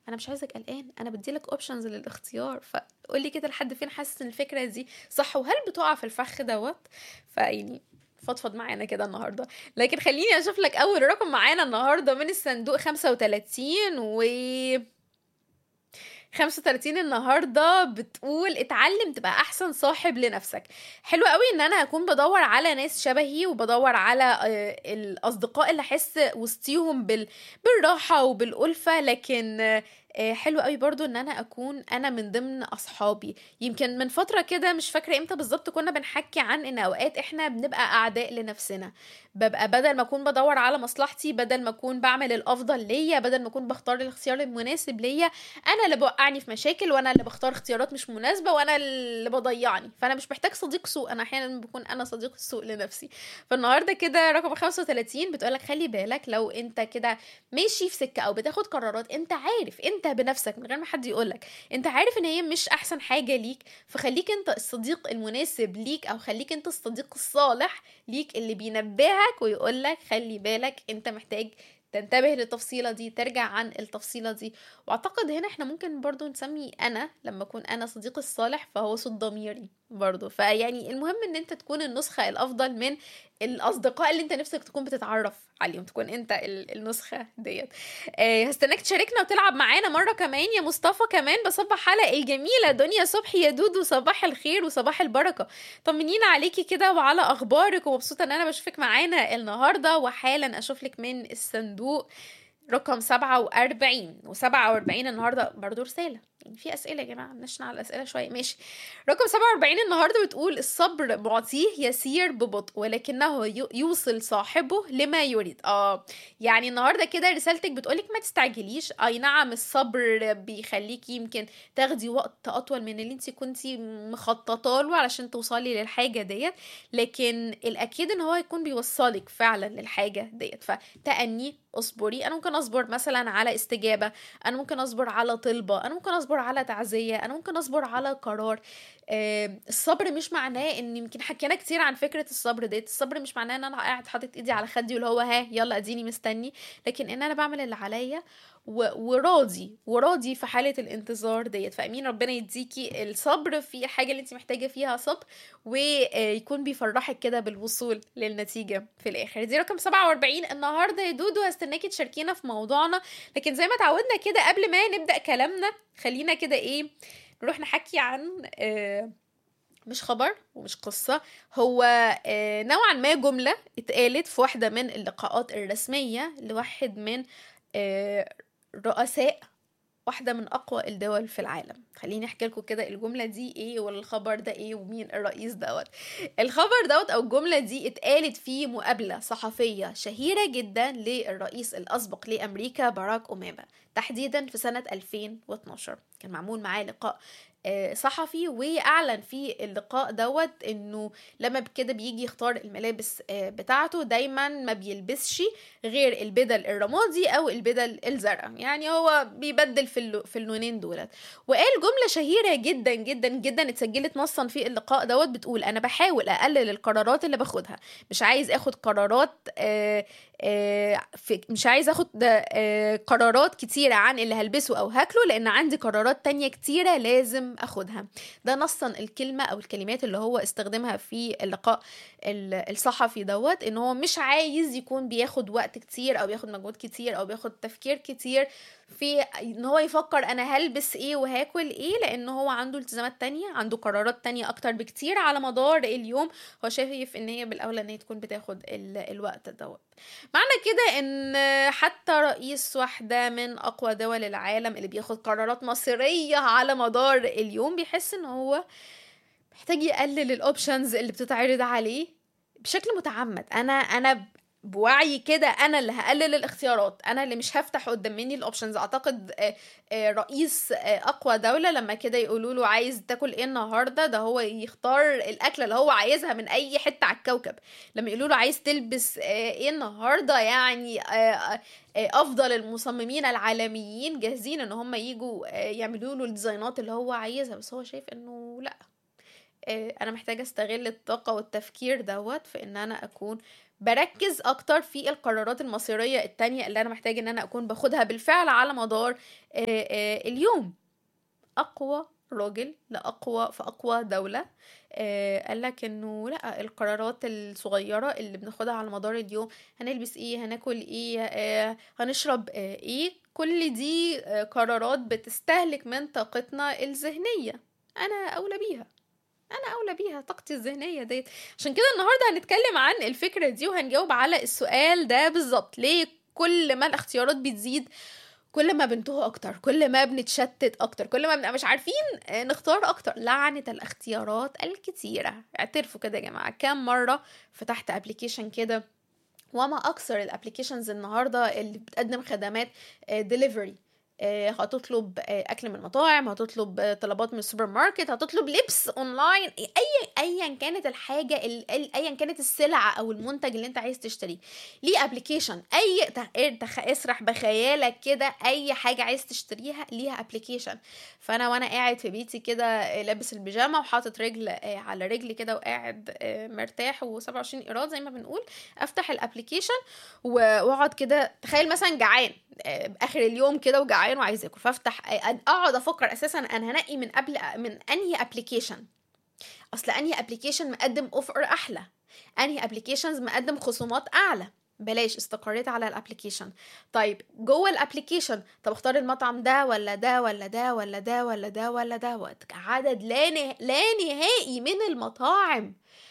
انا مش عايزك قلقان انا بديلك اوبشنز للاختيار فقول لي كده لحد فين حاسس ان الفكره دي صح وهل بتقع في الفخ دوت فيعني فضفض معانا كده النهارده لكن خليني اشوف لك اول رقم معانا النهارده من الصندوق 35 و 35 النهارده بتقول اتعلم تبقى احسن صاحب لنفسك حلو قوي ان انا اكون بدور على ناس شبهي وبدور على آه، الاصدقاء اللي احس وسطيهم بال... بالراحه وبالالفه لكن آه، آه، حلو قوي برضو ان انا اكون انا من ضمن اصحابي يمكن من فتره كده مش فاكره امتى بالظبط كنا بنحكي عن ان اوقات احنا بنبقى اعداء لنفسنا ببقى بدل ما اكون بدور على مصلحتي بدل ما اكون بعمل الافضل ليا بدل ما اكون بختار الاختيار المناسب ليا انا اللي بوقعني في مشاكل وانا اللي بختار اختيارات مش مناسبه وانا اللي بضيعني فانا مش محتاج صديق سوء انا احيانا بكون انا صديق السوء لنفسي فالنهارده كده رقم 35 بتقولك خلي بالك لو انت كده ماشي في سكه او بتاخد قرارات انت عارف انت بنفسك من غير ما حد يقولك انت عارف ان هي مش احسن حاجه ليك فخليك انت الصديق المناسب ليك او خليك انت الصديق الصالح ليك اللي بينبهك ويقولك خلي بالك انت محتاج تنتبه للتفصيلة دي ترجع عن التفصيلة دي واعتقد هنا احنا ممكن برضو نسمي انا لما اكون انا صديقي الصالح فهو صوت ضميري برضو فيعني المهم ان انت تكون النسخة الافضل من الاصدقاء اللي انت نفسك تكون بتتعرف عليهم تكون انت ال- النسخه ديت آه، هستناك تشاركنا وتلعب معانا مره كمان يا مصطفى كمان بصبح على الجميله دنيا صبحي يا دودو صباح الخير وصباح البركه طمنينا عليكي كده وعلى اخبارك ومبسوطه ان انا بشوفك معانا النهارده وحالا اشوف لك من الصندوق رقم 47 و47 النهارده برضه رساله يعني في اسئله يا جماعه نشنا على الاسئله شويه ماشي رقم 47 النهارده بتقول الصبر معطيه يسير ببطء ولكنه يو- يوصل صاحبه لما يريد اه يعني النهارده كده رسالتك بتقولك ما تستعجليش اي نعم الصبر بيخليكي يمكن تاخدي وقت اطول من اللي انت كنتي مخططه له علشان توصلي للحاجه ديت لكن الاكيد ان هو يكون بيوصلك فعلا للحاجه ديت فتأني اصبري انا ممكن اصبر مثلا على استجابه انا ممكن اصبر على طلبه انا ممكن اصبر على تعزيه انا ممكن اصبر على قرار آه، الصبر مش معناه ان يمكن حكينا كتير عن فكره الصبر ديت الصبر مش معناه ان انا قاعد حاطط ايدي على خدي واللي هو ها يلا اديني مستني لكن ان انا بعمل اللي عليا و- وراضي وراضي في حاله الانتظار ديت فامين ربنا يديكي الصبر في الحاجه اللي انت محتاجه فيها صبر ويكون بيفرحك كده بالوصول للنتيجه في الاخر دي رقم 47 النهارده يا دودو هستناكي تشاركينا في موضوعنا لكن زي ما اتعودنا كده قبل ما نبدا كلامنا خلينا كده ايه نروح نحكي عن آه، مش خبر ومش قصة هو آه، نوعا ما جملة اتقالت في واحدة من اللقاءات الرسمية لواحد من آه، رؤساء واحدة من أقوى الدول في العالم خليني أحكي لكم كده الجملة دي إيه والخبر ده إيه ومين الرئيس دوت الخبر دوت أو الجملة دي اتقالت في مقابلة صحفية شهيرة جدا للرئيس الأسبق لأمريكا باراك أوباما تحديدا في سنة 2012 كان معمول معاه لقاء آه، صحفي واعلن في اللقاء دوت انه لما كده بيجي يختار الملابس آه، بتاعته دايما ما بيلبسش غير البدل الرمادي او البدل الزرقاء يعني هو بيبدل في اللو في اللونين دولت وقال جمله شهيره جدا جدا جدا اتسجلت نصا في اللقاء دوت بتقول انا بحاول اقلل القرارات اللي باخدها مش عايز اخد قرارات آه آه في مش عايز اخد آه قرارات كتيرة عن اللي هلبسه او هاكله لان عندي قرارات تانية كتيرة لازم اخدها ده نصا الكلمة او الكلمات اللي هو استخدمها في اللقاء ال- الصحفي دوت ان هو مش عايز يكون بياخد وقت كتير او بياخد مجهود كتير او بياخد تفكير كتير في ان هو يفكر انا هلبس ايه وهاكل ايه لان هو عنده التزامات تانية عنده قرارات تانية اكتر بكتير على مدار اليوم هو شايف ان هي بالاولى ان هي تكون بتاخد ال- الوقت دوت معنى كده ان حتى رئيس واحدة من اقوى دول العالم اللي بياخد قرارات مصيرية على مدار اليوم بيحس ان هو محتاج يقلل الاوبشنز اللي بتتعرض عليه بشكل متعمد انا انا بوعي كده انا اللي هقلل الاختيارات انا اللي مش هفتح قدام مني الاوبشنز اعتقد آه، آه، رئيس آه، اقوى دوله لما كده يقولوا له عايز تاكل ايه النهارده ده هو يختار الاكله اللي هو عايزها من اي حته على الكوكب لما يقولوا له عايز تلبس آه، ايه النهارده يعني آه، آه، آه، افضل المصممين العالميين جاهزين ان هم يجوا آه، يعملوا له الديزاينات اللي هو عايزها بس هو شايف انه لا آه، انا محتاجه استغل الطاقه والتفكير دوت في ان انا اكون بركز اكتر في القرارات المصيريه التانية اللي انا محتاج ان انا اكون باخدها بالفعل على مدار آه، آه، اليوم اقوى راجل لاقوى في اقوى دوله آه قال لك انه لا القرارات الصغيره اللي بناخدها على مدار اليوم هنلبس ايه هناكل ايه آه هنشرب آه ايه كل دي آه قرارات بتستهلك من طاقتنا الذهنيه انا اولى بيها انا اولى بيها طاقتي الذهنيه ديت عشان كده النهارده هنتكلم عن الفكره دي وهنجاوب على السؤال ده بالظبط ليه كل ما الاختيارات بتزيد كل ما بنتوه اكتر كل ما بنتشتت اكتر كل ما بنبقى مش عارفين نختار اكتر لعنة الاختيارات الكتيرة اعترفوا كده يا جماعة كام مرة فتحت ابلكيشن كده وما اكثر الابلكيشنز النهارده اللي بتقدم خدمات ديليفري آه، هتطلب آه، اكل من مطاعم هتطلب آه، طلبات من السوبر ماركت هتطلب لبس اونلاين اي ايا كانت الحاجه ايا كانت السلعه او المنتج اللي انت عايز تشتريه ليه ابلكيشن اي اسرح بخيالك كده اي حاجه عايز تشتريها ليها ابلكيشن فانا وانا قاعد في بيتي كده لابس البيجامه وحاطط رجل على رجلي كده وقاعد مرتاح و27 ايراد زي ما بنقول افتح الابلكيشن واقعد كده تخيل مثلا جعان اخر اليوم كده وجعان وعايز اكل فافتح اقعد افكر اساسا انا هنقي من قبل من انهي ابلكيشن اصل انهي ابلكيشن مقدم اوفر احلى انهي ابلكيشنز مقدم خصومات اعلى بلاش استقريت على الابلكيشن طيب جوه الابلكيشن طب اختار المطعم ده ولا ده ولا ده ولا ده ولا ده ولا ده عدد لا لا نهائي من المطاعم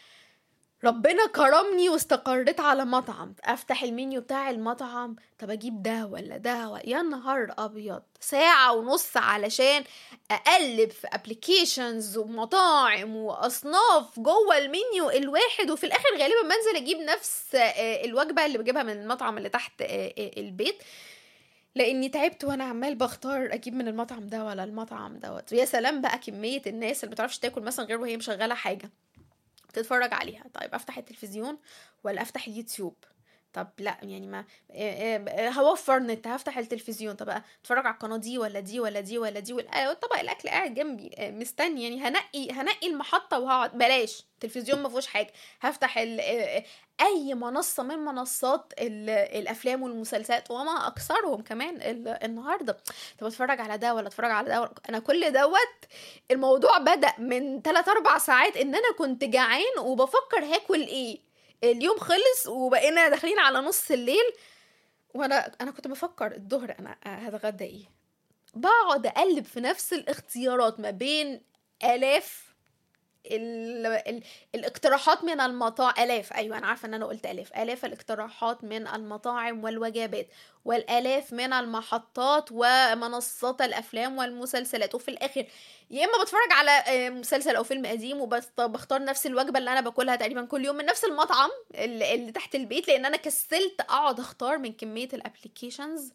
ربنا كرمني واستقريت على مطعم افتح المنيو بتاع المطعم طب اجيب ده ولا ده ولا يا نهار ابيض ساعة ونص علشان اقلب في ابلكيشنز ومطاعم واصناف جوه المنيو الواحد وفي الاخر غالبا بنزل اجيب نفس آه، الوجبة اللي بجيبها من المطعم اللي تحت آه، آه، البيت لاني تعبت وانا عمال بختار اجيب من المطعم ده ولا المطعم دوت ويا سلام بقى كميه الناس اللي بتعرفش تاكل مثلا غير وهي مشغله حاجه تتفرج عليها طيب افتح التلفزيون ولا افتح اليوتيوب طب لا يعني ما آه، آه، هوفر نت هفتح التلفزيون طب اتفرج على القناه دي ولا دي ولا دي ولا دي طبق الاكل قاعد جنبي آه، مستني يعني هنقي هنقي المحطه وهقعد بلاش التلفزيون ما فيهوش حاجه هفتح اي منصه من منصات الافلام والمسلسلات وما اكثرهم كمان النهارده طب اتفرج على ده ولا اتفرج على ده انا كل دوت الموضوع بدا من 3 4 ساعات ان انا كنت جعان وبفكر هاكل ايه اليوم خلص وبقينا داخلين على نص الليل وانا انا كنت بفكر الظهر انا هتغدى ايه بقعد اقلب في نفس الاختيارات ما بين الاف ال ال الاقتراحات من المطاعم الاف ايوه انا عارفه ان انا قلت الاف الاف الاقتراحات من المطاعم والوجبات والالاف من المحطات ومنصات الافلام والمسلسلات وفي الاخر يا اما بتفرج على آه، مسلسل او فيلم قديم وبختار نفس الوجبه اللي انا باكلها تقريبا كل يوم من نفس المطعم اللي تحت البيت لان انا كسلت اقعد اختار من كميه الابلكيشنز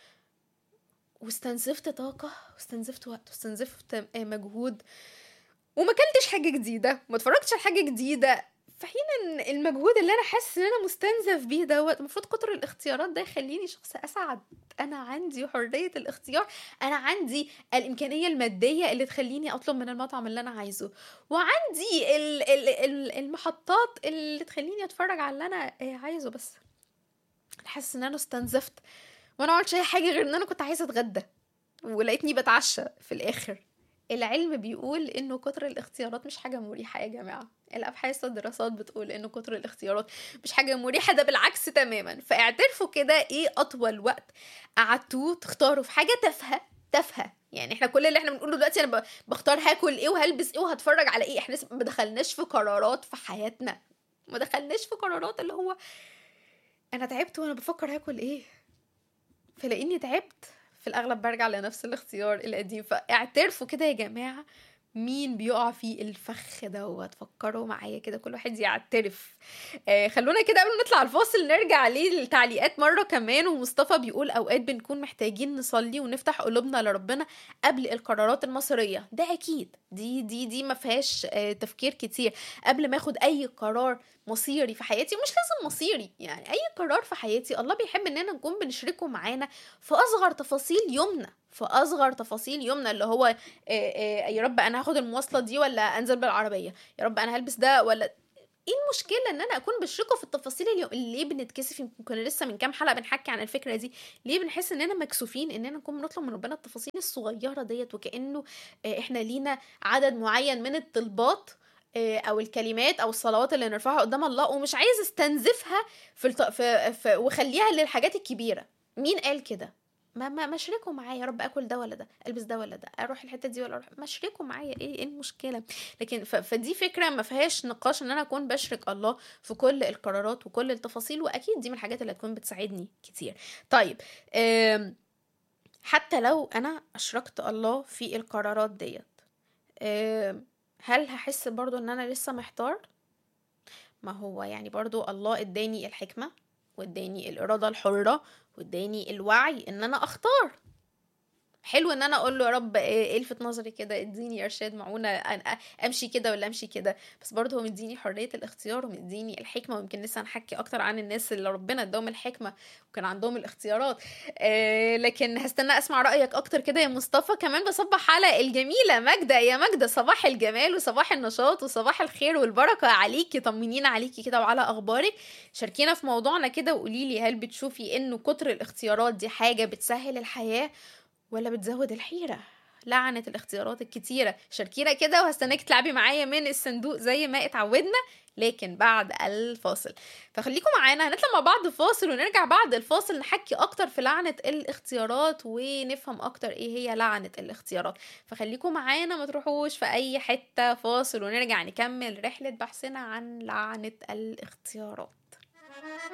واستنزفت طاقه واستنزفت وقت واستنزفت آه، مجهود وما كلتش حاجه جديده ما اتفرجتش على حاجه جديده في حين ان المجهود اللي انا حاسس ان انا مستنزف بيه دوت المفروض كتر الاختيارات ده يخليني شخص اسعد انا عندي حريه الاختيار انا عندي الامكانيه الماديه اللي تخليني اطلب من المطعم اللي انا عايزه وعندي ال ال ال المحطات اللي تخليني اتفرج على اللي انا عايزه بس حاسس ان انا استنزفت وانا عملتش اي حاجه غير ان انا كنت عايزه اتغدى ولقيتني بتعشى في الاخر العلم بيقول انه كتر الاختيارات مش حاجه مريحه يا جماعه الابحاث والدراسات بتقول انه كتر الاختيارات مش حاجه مريحه ده بالعكس تماما فاعترفوا كده ايه اطول وقت قعدتوه تختاروا في حاجه تافهه تافهه يعني احنا كل اللي احنا بنقوله دلوقتي انا بختار هاكل ايه وهلبس ايه وهتفرج على ايه احنا ما دخلناش في قرارات في حياتنا ما دخلناش في قرارات اللي هو انا تعبت وانا بفكر هاكل ايه فلاني تعبت في الاغلب برجع لنفس الاختيار القديم فاعترفوا كده يا جماعه مين بيقع في الفخ دوت فكروا معايا كده كل واحد يعترف آه خلونا كده قبل ما نطلع الفاصل نرجع للتعليقات مره كمان ومصطفى بيقول اوقات بنكون محتاجين نصلي ونفتح قلوبنا لربنا قبل القرارات المصيريه ده اكيد دي دي دي ما فيهاش آه تفكير كتير قبل ما اخد اي قرار مصيري في حياتي ومش لازم مصيري يعني اي قرار في حياتي الله بيحب اننا نكون بنشركه معانا في اصغر تفاصيل يومنا في اصغر تفاصيل يومنا اللي هو آه، آه، يا رب انا هاخد المواصله دي ولا انزل بالعربيه يا رب انا هلبس ده ولا ايه المشكله ان انا اكون بشركه في التفاصيل اليوم ليه بنتكسف يمكن كنا لسه من كام حلقه بنحكي عن الفكره دي ليه بنحس اننا مكسوفين اننا نكون بنطلب من ربنا التفاصيل الصغيره ديت وكانه آه، احنا لينا عدد معين من الطلبات آه، او الكلمات او الصلوات اللي نرفعها قدام الله ومش عايز استنزفها في, الت... في... في... وخليها للحاجات الكبيره مين قال كده ما ما ما اشركوا معايا يا رب اكل ده ولا ده البس ده ولا ده اروح الحته دي ولا اروح ما اشركوا معايا ايه ايه المشكله لكن ف... فدي فكره ما فيهاش نقاش ان انا اكون بشرك الله في كل القرارات وكل التفاصيل واكيد دي من الحاجات اللي هتكون بتساعدني كتير طيب آم، حتى لو انا اشركت الله في القرارات ديت آم، هل هحس برضو ان انا لسه محتار ما هو يعني برضو الله اداني الحكمة واداني الإرادة الحرة واداني الوعي ان انا اختار حلو ان انا اقول له يا رب إيه- الفت نظري كده اديني ارشاد معونه أن- أ- امشي كده ولا امشي كده بس برضه هو مديني حريه الاختيار ومديني الحكمه ويمكن لسه هنحكي اكتر عن الناس اللي ربنا اداهم الحكمه وكان عندهم الاختيارات آه لكن هستنى اسمع رايك اكتر كده يا مصطفى كمان بصبح على الجميله ماجده يا ماجده صباح الجمال وصباح النشاط وصباح الخير والبركه عليكي طمنينا عليكي كده وعلى اخبارك شاركينا في موضوعنا كده وقولي لي هل بتشوفي انه كتر الاختيارات دي حاجه بتسهل الحياه ولا بتزود الحيرة لعنة الاختيارات الكتيرة شاركينا كده وهستناك تلعبي معايا من الصندوق زي ما اتعودنا لكن بعد الفاصل فخليكم معانا هنطلع مع بعض فاصل ونرجع بعد الفاصل نحكي اكتر في لعنة الاختيارات ونفهم اكتر ايه هي لعنة الاختيارات فخليكم معانا ما تروحوش في اي حتة فاصل ونرجع نكمل رحلة بحثنا عن لعنة الاختيارات